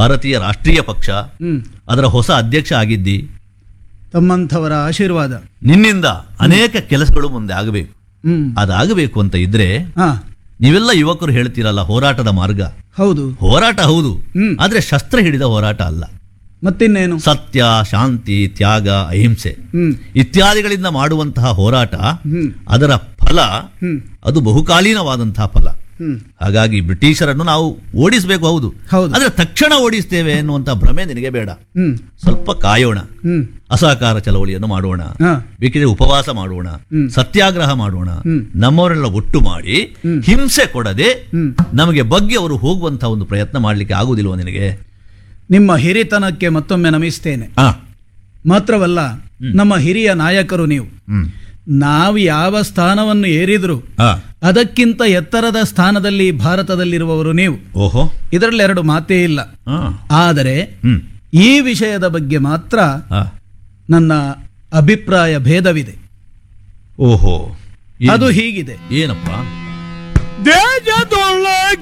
ಭಾರತೀಯ ರಾಷ್ಟ್ರೀಯ ಪಕ್ಷ ಹ್ಮ್ ಅದರ ಹೊಸ ಅಧ್ಯಕ್ಷ ಆಗಿದ್ದಿ ತಮ್ಮಂಥವರ ಆಶೀರ್ವಾದ ನಿನ್ನಿಂದ ಅನೇಕ ಕೆಲಸಗಳು ಮುಂದೆ ಆಗಬೇಕು ಹ್ಮ್ ಅದಾಗಬೇಕು ಅಂತ ಇದ್ರೆ ಹಾ ನೀವೆಲ್ಲ ಯುವಕರು ಹೇಳ್ತೀರಲ್ಲ ಹೋರಾಟದ ಮಾರ್ಗ ಹೌದು ಹೋರಾಟ ಹೌದು ಹ್ಮ್. ಆದ್ರೆ ಶಸ್ತ್ರ ಹಿಡಿದ ಹೋರಾಟ ಅಲ್ಲ ಮತ್ತಿನ್ನೇನು ಸತ್ಯ ಶಾಂತಿ ತ್ಯಾಗ ಅಹಿಂಸೆ ಹ್ಮ್ ಇತ್ಯಾದಿಗಳಿಂದ ಮಾಡುವಂತಹ ಹೋರಾಟ ಹ್ಮ್ ಅದರ ಫಲ ಹ್ಮ್ ಅದು ಬಹುಕಾಲೀನವಾದಂತಹ ಫಲ ಹ್ಮ್ ಹಾಗಾಗಿ ಬ್ರಿಟಿಷರನ್ನು ನಾವು ಓಡಿಸಬೇಕು ಹೌದು ಹೌದು. ಆದ್ರೆ ತಕ್ಷಣ ಓಡಿಸ್ತೇವೆ ಎನ್ನುವಂತ ಭ್ರಮೆ ನಿನಗೆ ಬೇಡ ಹ್ಮ್ ಸ್ವಲ್ಪ ಕಾಯೋಣ ಹ್ಮ್ ಅಸಹಕಾರ ಚಳವಳಿಯನ್ನು ಮಾಡೋಣ ಹಾ ಬೇಕಿದ್ರೆ ಉಪವಾಸ ಮಾಡೋಣ ಹ್ಮ್. ಸತ್ಯಾಗ್ರಹ ಮಾಡೋಣ ಹ್ಮ್. ನಮ್ಮವರೆಲ್ಲ ಒಟ್ಟು ಮಾಡಿ ಹ್ಮ್. ಹಿಂಸೆ ಕೊಡದೆ ಹ್ಮ್ ನಮಗೆ ಬಗ್ಗೆ ಅವರು ಹೋಗುವಂತಹ ಒಂದು ಪ್ರಯತ್ನ ಮಾಡಲಿಕ್ಕೆ ಆಗುವುದಿಲ್ವ ನಿನಗೆ ನಿಮ್ಮ ಹಿರಿತನಕ್ಕೆ ಮತ್ತೊಮ್ಮೆ ನಮಿಸ್ತೇನೆ ಆ ಮಾತ್ರವಲ್ಲ ನಮ್ಮ ಹಿರಿಯ ನಾಯಕರು ನೀವು ಹ್ಮ್ ನಾವು ಯಾವ ಸ್ಥಾನವನ್ನು ಏರಿದ್ರು ಆ ಅದಕ್ಕಿಂತ ಎತ್ತರದ ಸ್ಥಾನದಲ್ಲಿ ಭಾರತದಲ್ಲಿರುವವರು ನೀವು ಓಹೋ ಇದರಲ್ಲಿ ಎರಡು ಮಾತೇ ಇಲ್ಲ ಆ ಆದರೆ ಹ್ಮ್ ಈ ವಿಷಯದ ಬಗ್ಗೆ ಮಾತ್ರ ಆ ನನ್ನ ಅಭಿಪ್ರಾಯ ಭೇದವಿದೆ ಓಹೋ ಏನ್- ಅದು ಹೀಗಿದೆ ಏನಪ್ಪ ದೇಶದೊಳಗೆ